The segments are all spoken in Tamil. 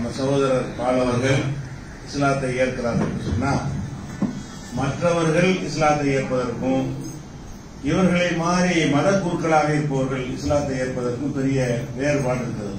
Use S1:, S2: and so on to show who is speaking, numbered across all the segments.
S1: நம்ம சகோதரர் பால் அவர்கள் இஸ்லாத்தை ஏற்கிறார் என்று சொன்னா மற்றவர்கள் இஸ்லாத்தை ஏற்பதற்கும் இவர்களை மாறி மத குருக்களாக இருப்பவர்கள் இஸ்லாத்தை ஏற்பதற்கும் பெரிய வேறுபாடு இருக்கிறது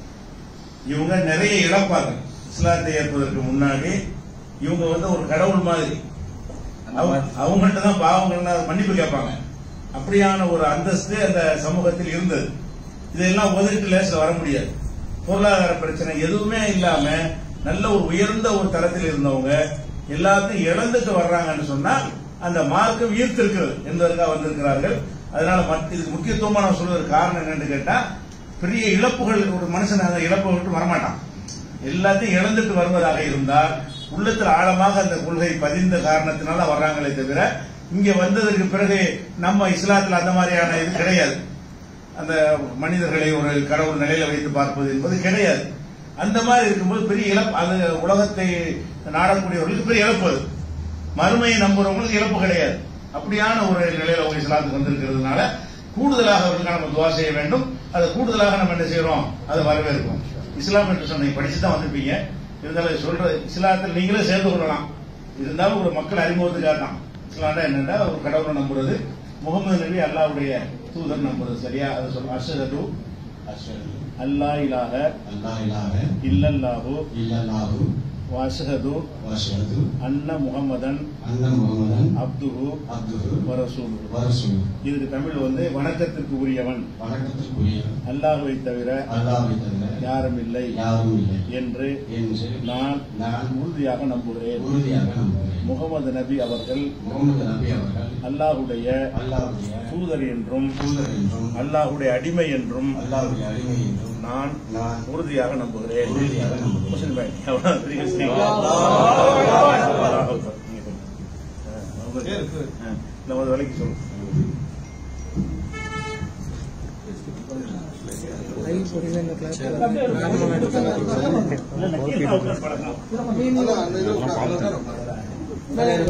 S1: இவங்க நிறைய இழப்பார்கள் இஸ்லாத்தை ஏற்பதற்கு முன்னாடி இவங்க வந்து ஒரு கடவுள் மாதிரி அவங்க- அவங்கள்ட்ட தான் பாவங்கள்லாம் மன்னிப்பு கேட்பாங்க அப்படியான ஒரு அந்தஸ்து அந்த சமூகத்தில் இருந்தது இதெல்லாம் ஒதுக்கிட்டு லேசில் வர முடியாது பொருளாதார பிரச்சனை எதுவுமே இல்லாம நல்ல ஒரு உயர்ந்த ஒரு தரத்தில் இருந்தவங்க எல்லாத்தையும் இழந்துட்டு வர்றாங்கன்னு சொன்னா அந்த மார்க்கம் ஈர்த்திருக்கிறது என்பதற்காக வந்திருக்கிறார்கள் அதனால மத்- இதுக்கு முக்கியத்துவமா நான் சொல்றதுக்கு காரணம் என்னன்னு கேட்டா பெரிய இழப்புகள் ஒரு மனுஷன் அந்த இழப்பை விட்டு வரமாட்டான் எல்லாத்தையும் இழந்துட்டு வருவதாக இருந்தால் உள்ளத்தில் ஆழமாக அந்த கொள்கை பதிந்த காரணத்தினால வர்றாங்களே தவிர இங்க வந்ததற்கு பிறகு நம்ம இஸ்லாத்துல அந்த மாதிரியான இது கிடையாது அந்த மனிதர்களை ஒரு கடவுள் நிலையில வைத்து பார்ப்பது என்பது கிடையாது அந்த மாதிரி இருக்கும்போது பெரிய இழப்பு அது உலகத்தை நாடக்கூடியவர்களுக்கு பெரிய இழப்பு அது மறுமையை நம்புறவங்களுக்கு இழப்பு கிடையாது அப்படியான ஒரு நிலையில ஒரு இஸ்லாத்துக்கு வந்திருக்கிறதுனால கூடுதலாக அவர்களுக்கு நம்ம துவா செய்ய வேண்டும் அதை கூடுதலாக நம்ம என்ன செய்யறோம் அதை வரவேற்கிறோம் இஸ்லாம் என்று சொன்ன படிச்சு தான் வந்திருப்பீங்க இருந்தாலும் இது சொல்ற இஸ்லாத்தில் நீங்களே சேர்ந்து கொள்ளலாம் இருந்தாலும் ஒரு மக்கள் அறிமுகத்துக்காக தான் இஸ்லாம்னா என்னன்னா ஒரு கடவுளை நம்புறது முகமது நபி அல்லாஹ்வுடைய தூதர் நம்புறது சரியா அதை சொல்ல அஷது
S2: அஷ்ஹது
S1: அல்லா இலாஹ
S2: அல்லா இலாஹ
S1: இல்லல்லாஹு
S2: இல்லல்லாஹு
S1: வஅஷ்ஹது
S2: வ அஷ்ஹது
S1: அன்ன முஹம்மதன்
S2: அன்ன முஹம்மதன்
S1: அப்துஹு
S2: அப்துஹு
S1: வ ரசூலுஹு
S2: வ ரசூலுஹு
S1: இதுக்கு தமிழ் வந்து வணக்கத்திற்கு உரியவன்
S2: வணக்கத்திற்குரிய
S1: அல்லாஹ்வை தவிர
S2: அல்லாஹ்வை தவிர
S1: யாரும் இல்லை
S2: யாரும் இல்லை
S1: என்று
S2: என்று
S1: நான்
S2: நான்
S1: உறுதியாக நம்புகிறேன்
S2: உறுதியாக நம்புகிறேன்
S1: முகமது நபி அவர்கள்
S2: முகமது நபி அவர்கள்
S1: அல்லாஹ்வுடைய
S2: அல்லாஹ்வுடைய
S1: தூதர் என்றும்
S2: தூதர் என்றும்
S1: அல்லாஹ்வுடைய அடிமை என்றும்
S2: அல்லாஹ்வுடைய அடிமை என்றும்
S1: நான்
S2: நான்
S1: உறுதியாக நம்புகிறேன்
S2: உறுதியாக நம்புகிறேன்
S1: முஸ்லிம் பாய், எவ்வளவு பெரிய விஷயம். அல்லாஹ் அக்பர். நீங்க சொல்லுங்க. ஆ, அவங்க- ஆ, இந்த ஒரு வேலைக்கு சொல்லு
S3: ஐ புரியல இந்த கிளாஸ்
S1: இல்ல, நக்கீர் தான் உட்கார் பழக்கம்.
S3: நீ